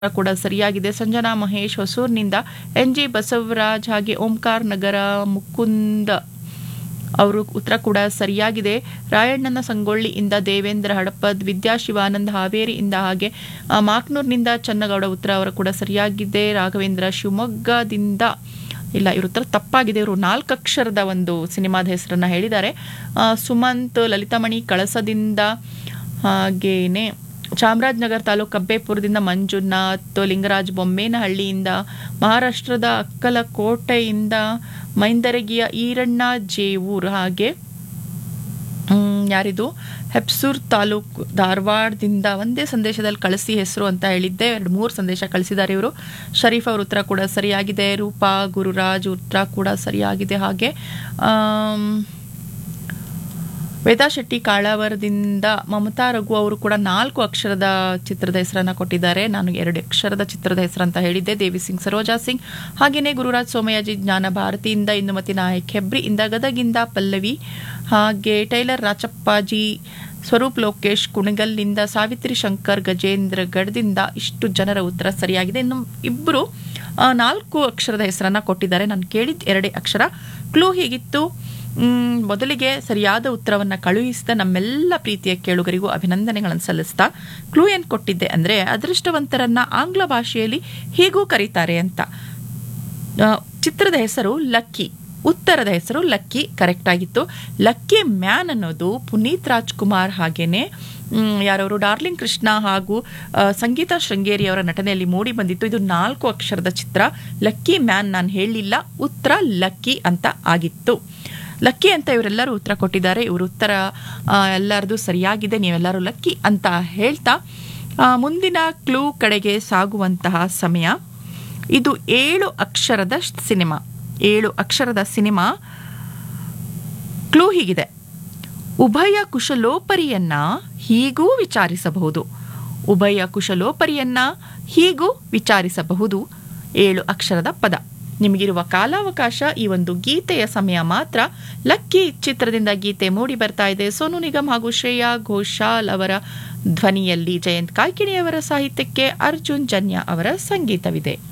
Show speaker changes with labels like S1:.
S1: ಕೂಡ ಸರಿಯಾಗಿದೆ ಸಂಜನಾ ಮಹೇಶ್ ಹೊಸೂರಿನಿಂದ ಎನ್ ಜಿ ಬಸವರಾಜ್ ಹಾಗೆ ಓಂಕಾರ್ ನಗರ ಮುಕುಂದ ಅವರು ಉತ್ತರ ಕೂಡ ಸರಿಯಾಗಿದೆ ರಾಯಣ್ಣನ ಸಂಗೊಳ್ಳಿಯಿಂದ ದೇವೇಂದ್ರ ಹಡಪದ್ ವಿದ್ಯಾ ಶಿವಾನಂದ್ ಹಾವೇರಿಯಿಂದ ಹಾಗೆ ಆ, ಮಾಕ್ನೂರ್ನಿಂದ ಚನ್ನಗೌಡ ಉತ್ತರ ಅವರು ಕೂಡ ಸರಿಯಾಗಿದೆ ರಾಘವೇಂದ್ರ ಶಿವಮೊಗ್ಗದಿಂದ ಇಲ್ಲ ಇವ್ರ ಉತ್ತರ ತಪ್ಪಾಗಿದೆ ಇವರು ನಾಲ್ಕು ಅಕ್ಷರದ ಒಂದು ಸಿನಿಮಾದ ಹೆಸರನ್ನ ಹೇಳಿದ್ದಾರೆ ಆ, ಸುಮಂತ್ ಲಲಿತಾಮಣಿ ಕಳಸದಿಂದ ಹಾಗೇನೆ ಚಾಮರಾಜನಗರ ತಾಲೂಕು ಕಬ್ಬೇಪುರದಿಂದ ಮಂಜುನಾಥ್ ಲಿಂಗರಾಜ್ ಬೊಮ್ಮೇನಹಳ್ಳಿಯಿಂದ ಮಹಾರಾಷ್ಟ್ರದ ಅಕ್ಕಲಕೋಟೆಯಿಂದ ಮೈಂದರಗಿಯ ಈರಣ್ಣ ಜೇವೂರ್ ಹಾಗೆ ಮ್, ಯಾರಿದು ಹೆಪ್ಸೂರ್ ತಾಲೂಕು ಧಾರವಾಡದಿಂದ ಒಂದೇ ಸಂದೇಶದಲ್ಲಿ ಕಳಿಸಿ ಹೆಸರು ಅಂತ ಹೇಳಿದ್ದೆ ಎರಡು ಮೂರು ಸಂದೇಶ ಕಳಿಸಿದ್ದಾರೆ ಇವರು ಶರೀಫ್ ಅವ್ರ ಉತ್ತರ ಕೂಡ ಸರಿಯಾಗಿದೆ ರೂಪಾ ಗುರುರಾಜ್ ಉತ್ತರ ಕೂಡ ಸರಿಯಾಗಿದೆ ಹಾಗೆ ಆಮ್, ವೇದಾ ಶೆಟ್ಟಿ ಕಾಳಾವರದಿಂದ ಮಮತಾ ರಘು ಅವರು ಕೂಡ ನಾಲ್ಕು ಅಕ್ಷರದ ಚಿತ್ರದ ಹೆಸರನ್ನ ಕೊಟ್ಟಿದ್ದಾರೆ ನಾನು ಎರಡು ಅಕ್ಷರದ ಚಿತ್ರದ ಹೆಸರಂತ ಹೇಳಿದ್ದೆ ದೇವಿ ಸಿಂಗ್ ಸರೋಜಾ ಸಿಂಗ್ ಹಾಗೆಯೇ ಗುರುರಾಜ್ ಸೋಮಯಾಜಿ ಜ್ಞಾನ ಭಾರತಿಯಿಂದ ಇಂದುಮತಿ ನಾಯಕ್ ಹೆಬ್ರಿಯಿಂದ ಗದಗಿಂದ ಪಲ್ಲವಿ ಹಾಗೆ ಟೈಲರ್ ರಾಚಪ್ಪಾಜಿ ಸ್ವರೂಪ್ ಲೋಕೇಶ್ ಕುಣಗಲ್ನಿಂದ ಸಾವಿತ್ರಿ ಶಂಕರ್ ಗಜೇಂದ್ರ ಗಢದಿಂದ ಇಷ್ಟು ಜನರ ಉತ್ತರ ಸರಿಯಾಗಿದೆ ಇನ್ನು ಇಬ್ಬರು ಆ, ನಾಲ್ಕು ಅಕ್ಷರದ ಹೆಸರನ್ನ ಕೊಟ್ಟಿದ್ದಾರೆ ನಾನು ಕೇಳಿದ ಎರಡೇ ಅಕ್ಷರ ಕ್ಲೂ ಹೀಗಿತ್ತು ಮ್, ಮೊದಲಿಗೆ ಸರಿಯಾದ ಉತ್ತರವನ್ನು ಕಳುಹಿಸಿದ ನಮ್ಮೆಲ್ಲ ಪ್ರೀತಿಯ ಕೇಳುಗರಿಗೂ ಅಭಿನಂದನೆಗಳನ್ನು ಸಲ್ಲಿಸ್ತಾ ಕ್ಲೂ ಏನು ಕೊಟ್ಟಿದ್ದೆ ಅಂದರೆ ಅದೃಷ್ಟವಂತರನ್ನ ಆಂಗ್ಲ ಭಾಷೆಯಲ್ಲಿ ಹೀಗೂ ಕರೀತಾರೆ ಅಂತ ಆ, ಚಿತ್ರದ ಹೆಸರು ಲಕ್ಕಿ ಉತ್ತರದ ಹೆಸರು ಲಕ್ಕಿ ಕರೆಕ್ಟ್ ಆಗಿತ್ತು ಲಕ್ಕಿ ಮ್ಯಾನ್ ಅನ್ನೋದು ಪುನೀತ್ ರಾಜ್ಕುಮಾರ್ ಹಾಗೇನೆ ಮ್, ಯಾರವರು ಡಾರ್ಲಿಂಗ್ ಕೃಷ್ಣ ಹಾಗೂ ಆ, ಸಂಗೀತ ಶೃಂಗೇರಿ ಅವರ ನಟನೆಯಲ್ಲಿ ಮೂಡಿ ಬಂದಿತ್ತು ಇದು ನಾಲ್ಕು ಅಕ್ಷರದ ಚಿತ್ರ ಲಕ್ಕಿ ಮ್ಯಾನ್ ನಾನು ಹೇಳಲಿಲ್ಲ ಉತ್ತರ ಲಕ್ಕಿ ಅಂತ ಆಗಿತ್ತು ಲಕ್ಕಿ ಅಂತ ಇವರೆಲ್ಲರೂ ಉತ್ತರ ಕೊಟ್ಟಿದ್ದಾರೆ ಇವರು ಉತ್ತರ ಆ, ಎಲ್ಲರದು ಸರಿಯಾಗಿದೆ ನೀವೆಲ್ಲರೂ ಲಕ್ಕಿ ಅಂತ ಹೇಳ್ತಾ ಆ, ಮುಂದಿನ ಕ್ಲೂ ಕಡೆಗೆ ಸಾಗುವಂತಹ ಸಮಯ ಇದು ಏಳು ಅಕ್ಷರದ ಸಿನಿಮಾ ಏಳು ಅಕ್ಷರದ ಸಿನಿಮಾ ಕ್ಲೂ ಹೀಗಿದೆ ಉಭಯ ಕುಶಲೋಪರಿಯನ್ನ ಹೀಗೂ ವಿಚಾರಿಸಬಹುದು ಉಭಯ ಕುಶಲೋಪರಿಯನ್ನ ಹೀಗೂ ವಿಚಾರಿಸಬಹುದು ಏಳು ಅಕ್ಷರದ ಪದ ನಿಮಗಿರುವ ಕಾಲಾವಕಾಶ ಈ ಒಂದು ಗೀತೆಯ ಸಮಯ ಮಾತ್ರ ಲಕ್ಕಿ ಚಿತ್ರದಿಂದ ಗೀತೆ ಮೂಡಿ ಬರ್ತಾ ಇದೆ ಸೋನು ನಿಗಮ್ ಹಾಗೂ ಶ್ರೇಯಾ ಘೋಷಾಲ್ ಅವರ ಧ್ವನಿಯಲ್ಲಿ ಜಯಂತ್ ಕಾಯ್ಕಿಣಿಯವರ ಸಾಹಿತ್ಯಕ್ಕೆ ಅರ್ಜುನ್ ಜನ್ಯ ಅವರ ಸಂಗೀತವಿದೆ